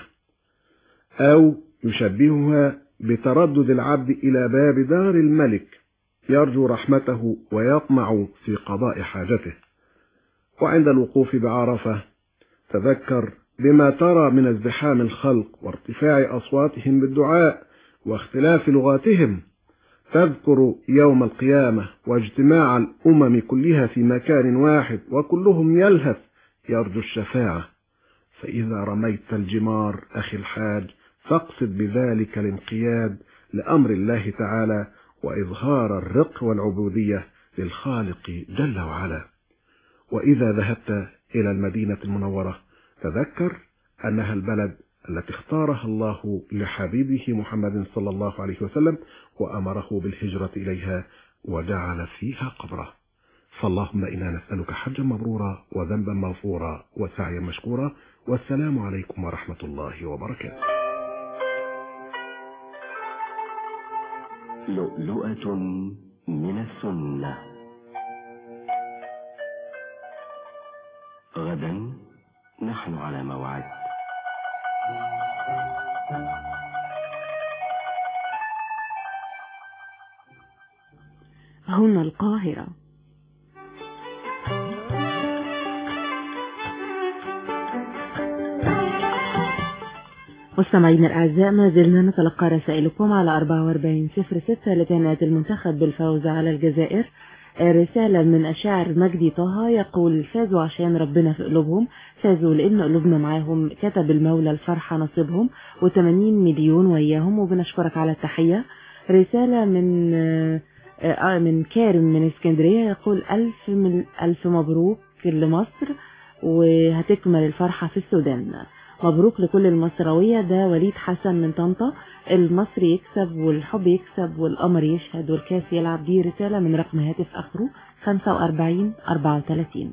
أو يشبهها بتردد العبد إلى باب دار الملك يرجو رحمته ويطمع في قضاء حاجته وعند الوقوف بعرفة تذكر بما ترى من ازدحام الخلق وارتفاع أصواتهم بالدعاء واختلاف لغاتهم تذكر يوم القيامة واجتماع الأمم كلها في مكان واحد وكلهم يلهث يرجو الشفاعة فإذا رميت الجمار أخي الحاج فاقصد بذلك الانقياد لأمر الله تعالى وإظهار الرق والعبودية للخالق جل وعلا وإذا ذهبت إلى المدينة المنورة تذكر أنها البلد التي اختارها الله لحبيبه محمد صلى الله عليه وسلم وأمره بالهجرة إليها وجعل فيها قبره فاللهم إنا نسألك حجا مبرورا وذنبا مغفورا وسعيا مشكورا والسلام عليكم ورحمة الله وبركاته لؤلؤة من السنة غدا نحن على موعد هنا القاهرة مستمعينا الأعزاء ما زلنا نتلقى رسائلكم على 4406 لتهنئة المنتخب بالفوز على الجزائر رسالة من الشاعر مجدي طه يقول فازوا عشان ربنا في قلوبهم فازوا لأن قلوبنا معاهم كتب المولى الفرحة نصيبهم و80 مليون وياهم وبنشكرك على التحية رسالة من آه من كارم من اسكندرية يقول ألف, من ألف مبروك لمصر وهتكمل الفرحة في السودان مبروك لكل المصروية ده وليد حسن من طنطا المصري يكسب والحب يكسب والقمر يشهد والكاس يلعب دي رسالة من رقم هاتف آخره 45 34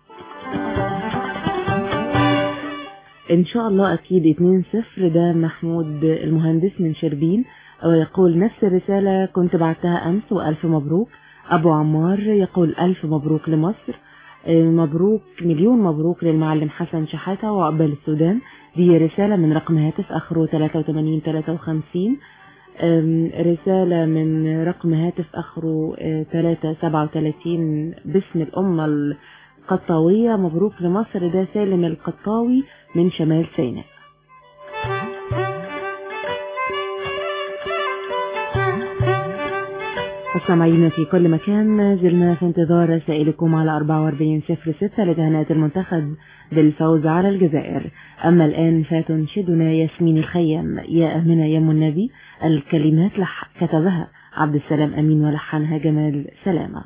إن شاء الله أكيد 2-0 ده محمود المهندس من شربين ويقول نفس الرسالة كنت بعتها أمس وألف مبروك أبو عمار يقول ألف مبروك لمصر مبروك مليون مبروك للمعلم حسن شحاتة وعقبال السودان دي رسالة من رقم هاتف آخره 83 53 رسالة من رقم هاتف آخره 337 باسم الأمة القطاوية مبروك لمصر ده سالم القطاوي من شمال سيناء مستمعينا في كل مكان ما زلنا في انتظار رسائلكم على 4406 لتهنئة المنتخب بالفوز على الجزائر أما الآن فتنشدنا ياسمين الخيام يا أمنة يا النبي الكلمات لح كتبها عبد السلام أمين ولحنها جمال سلامة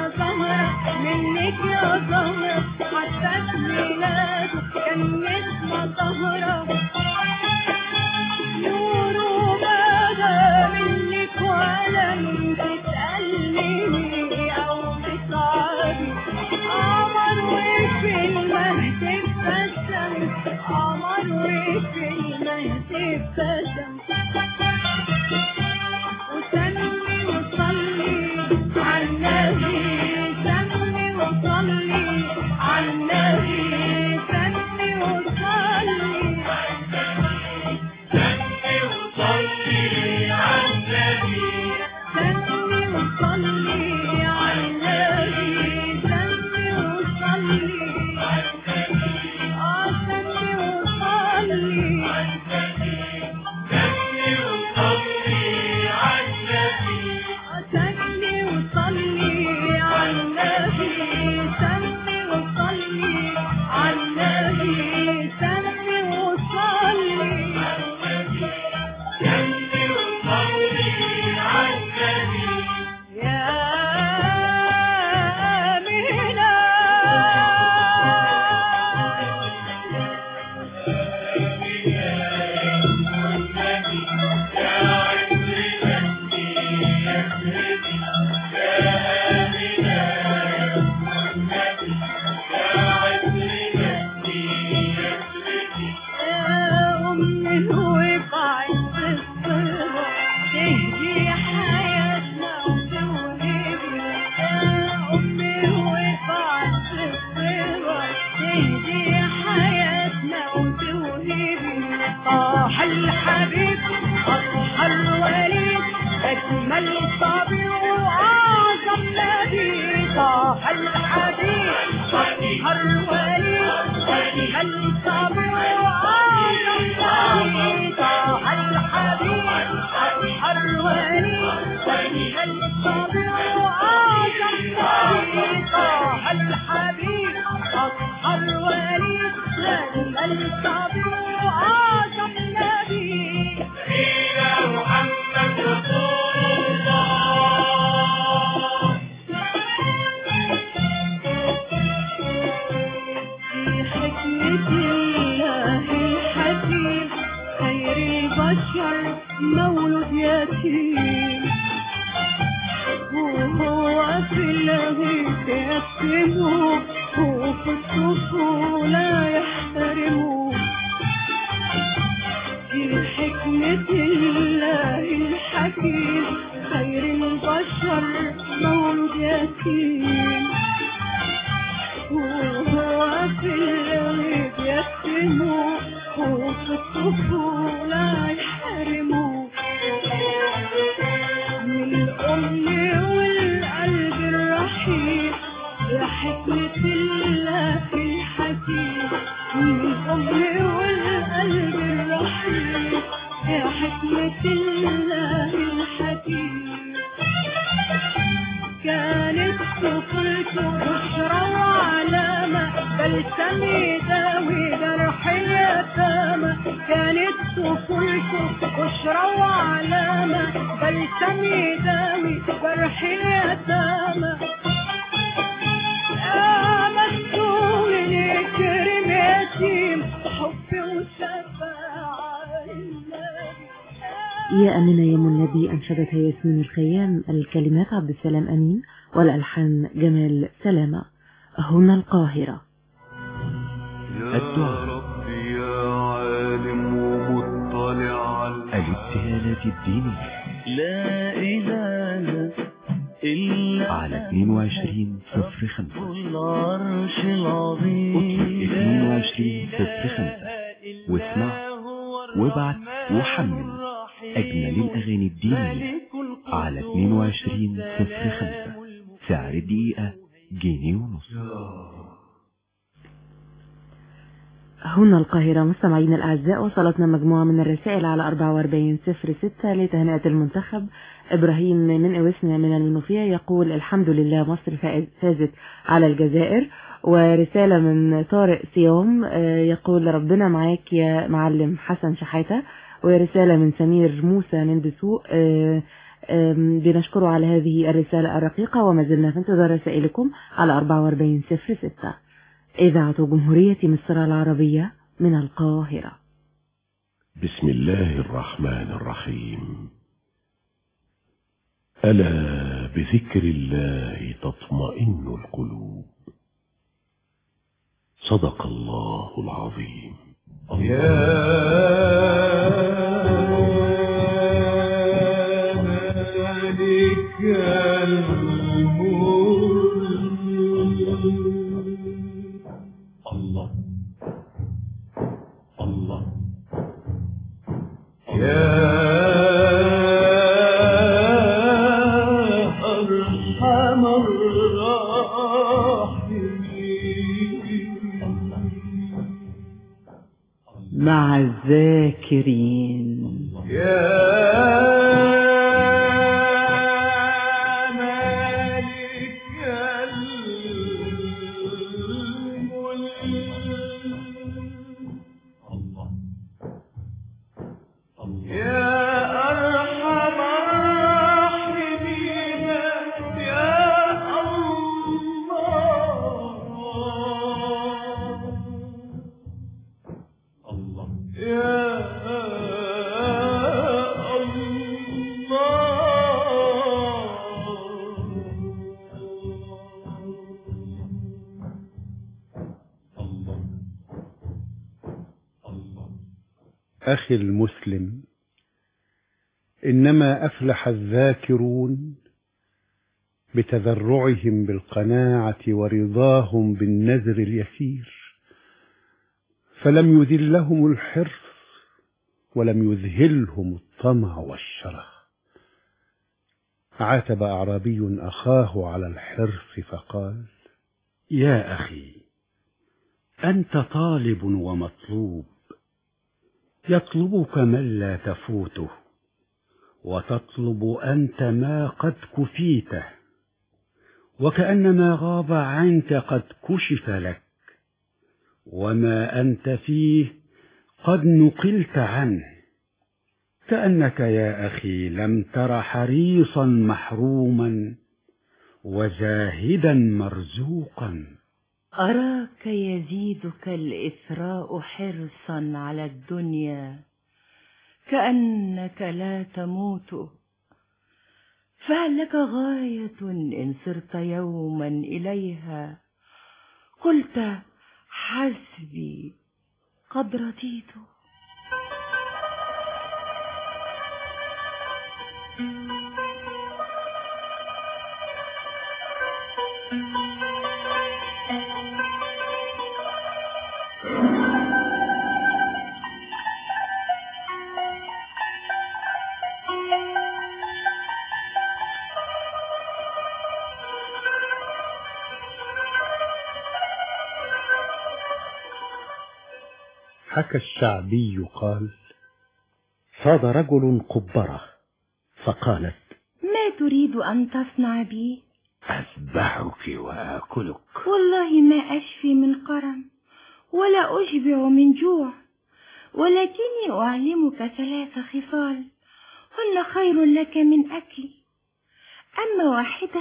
منك يا زهر حتى ميلاد كان نسمع طهرة نور بدا منك ولم تسألني أو تسعدي قمر وفي المهد ابتسم قمر وفي المهد ابتسم وسمي وصلي على النبي سمي وصلي على النبي سمي وصلي سمي وصلي على النبي سمي وصلي على النبي سمي وصلي على النبي اه سمي وصلي على النبي سمي وصلي على النبي سمي وصلي على النبي سمي وصلي على النبي سمي وصلي سمي وصلي على النبي يا أمينة أمي وقعت في الصبا تهدي حياتنا وتوهبنا أمي وقعت في الصبا تهدي حياتنا وتوهبنا طاح الحبيب أضحى الوليد أجمل صبي وأعظم نبي طاح الحبيب أضحى الوليد أجمل صبي وأعظم نبي طاح الحبيب أضحى الوليد أجمل صبي وأعظم نبي طاح الحبيب أضحى الوليد أجمل صبي وأعظم نبي سيدنا محمد رسول الله في حكمة الله الحكيم خير البشر مولود يتيم وهو في الغيب يكتمه وفي الطفولة يحترمه في حكمة الله الحكيم خير البشر مولود يتيم وهو في الغيب يكتمه وفي الطفولة يحرمه من الأم والقلب الرحيم يا حكمة الله الحكيم من الأم والقلب الرحيم يا حكمة الله الحكيم كانت طفولته بشرى وعلامة بلسم يداوي جرح اليتامى كانت طفولته بشرى وعلامة بلسم يداوي جرح اليتامى يا مسؤول يكرم يتيم حب وشفاعة للنبي يا أمينة يا النبي أنشدتها ياسمين الخيام الكلمات عبد السلام أمين والألحان جمال سلامة هنا القاهرة الدعاء يا عالم ومطلع على الابتهالات الدينية لا إله إلا على 22 صفر 5 العرش العظيم 22 صفر 5 واسمع وابعت وحمل أجمل الأغاني الدينية على 22 صفر 5 سعر الدقيقة جنيه ونص هنا القاهرة مستمعينا الأعزاء وصلتنا مجموعة من الرسائل على 4406 لتهنئة المنتخب إبراهيم من أوسنا من المنوفية يقول الحمد لله مصر فاز- فازت على الجزائر ورسالة من طارق سيوم آه، يقول ربنا معاك يا معلم حسن شحاتة ورسالة من سمير موسى من دسوق آه، آم، بنشكره على هذه الرسالة الرقيقة وما زلنا في انتظار رسائلكم على 4406 إذاعة جمهورية مصر العربية من القاهرة بسم الله الرحمن الرحيم ألا بذكر الله تطمئن القلوب صدق الله العظيم الله الله يا أرحم الراحمين مع الذاكرين يا مالك الملك يا أرحم الراحمين يا الله يا أخي المسلم إنما أفلح الذاكرون بتذرعهم بالقناعة ورضاهم بالنذر اليسير فلم يذلهم الحرص ولم يذهلهم الطمع والشره عاتب أعرابي أخاه على الحرص فقال يا أخي أنت طالب ومطلوب يطلبك من لا تفوته وتطلب أنت ما قد كفيته وكأن ما غاب عنك قد كشف لك وما أنت فيه قد نقلت عنه كأنك يا أخي لم تر حريصا محروما وزاهدا مرزوقا أراك يزيدك الإثراء حرصا على الدنيا كأنك لا تموت فهل لك غاية إن صرت يوما إليها قلت حسبي قد رضيت حكى الشعبي قال صاد رجل قبرة فقالت ما تريد أن تصنع بي أذبحك وآكلك والله ما أشفي من قرم ولا أشبع من جوع ولكني أعلمك ثلاث خصال هن خير لك من أكلي أما واحدة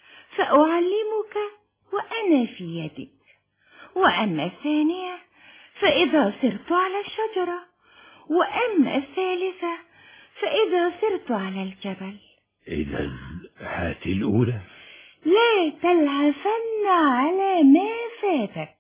فأعلمك وأنا في يدك وأما الثانية فإذا سرت على الشجرة وأما الثالثة فإذا سرت على الجبل إذا هات الأولى لا تلهفن على ما فاتك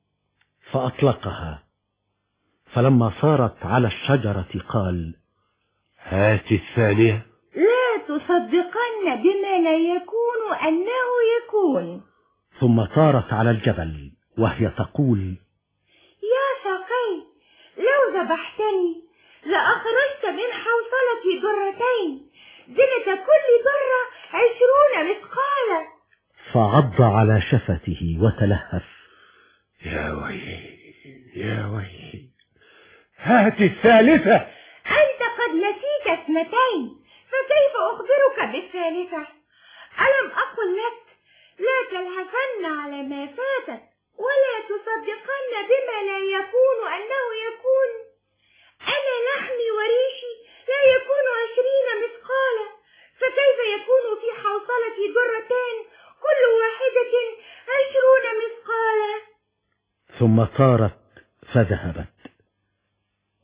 فأطلقها فلما صارت على الشجرة قال هات الثانية لا تصدقن بما لا يكون أنه يكون ثم طارت على الجبل وهي تقول يا ساقي لو ذبحتني لأخرجت من حوصلتي درتين زنة كل درة عشرون مثقالا فعض على شفته وتلهف يا ويلي يا ويلي هات الثالثة أنت قد نسيت اثنتين فكيف أخبرك بالثالثة ألم أقل لك لا تلهفن على ما فاتك ولا تصدقن بما لا يكون أنه يكون أنا لحمي وريشي لا يكون عشرين مثقالا فكيف يكون في حوصلتي درتان كل واحدة عشرون مثقالا ثم طارت فذهبت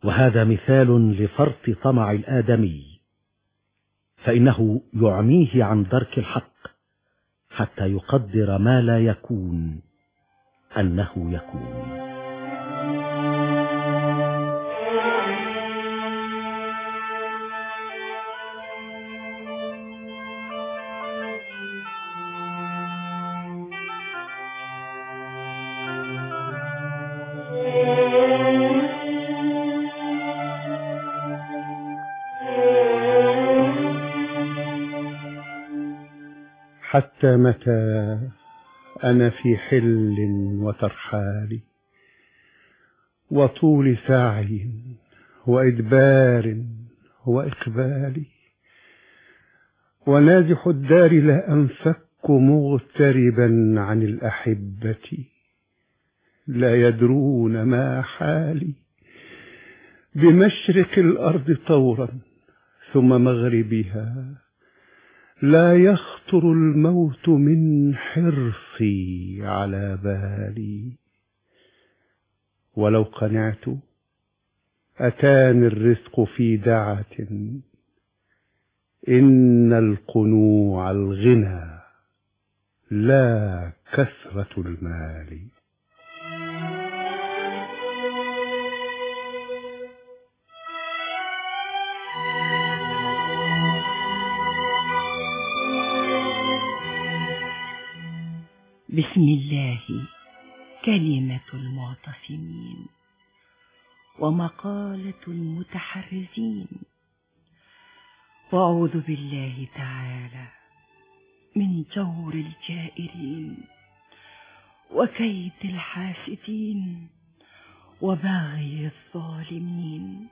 وهذا مثال لفرط طمع الآدمي فإنه يعميه عن درك الحق حتى يقدر ما لا يكون أنه يكون حتى متى أنا في حل وترحال وطول سعي وإدبار وإقبال ونازح الدار لا أنفك مغتربا عن الأحبة لا يدرون ما حالي بمشرق الأرض طورا ثم مغربها لا يخطر الموت من حرصي على بالي ولو قنعت أتاني الرزق في دعة إن القنوع الغنى لا كثرة المال بسم الله كلمة المعتصمين ومقالة المتحرزين وأعوذ بالله تعالى من جور الجائرين وكيد الحاسدين وبغي الظالمين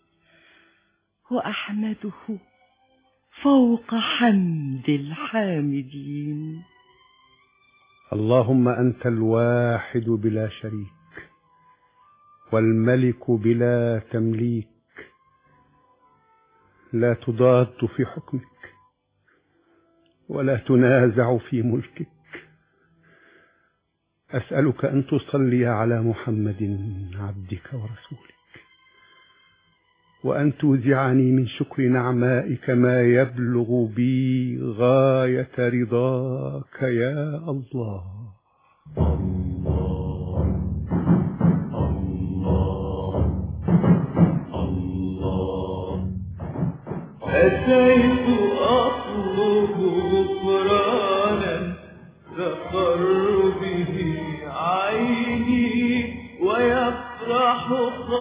وأحمده فوق حمد الحامدين اللهم أنت الواحد بلا شريك والملك بلا تمليك لا تضاد في حكمك ولا تنازع في ملكك أسألك أن تصلي على محمد عبدك ورسولك وأن توزعني من شكر نعمائك ما يبلغ بي غاية رضاك يا الله أتيت أطلب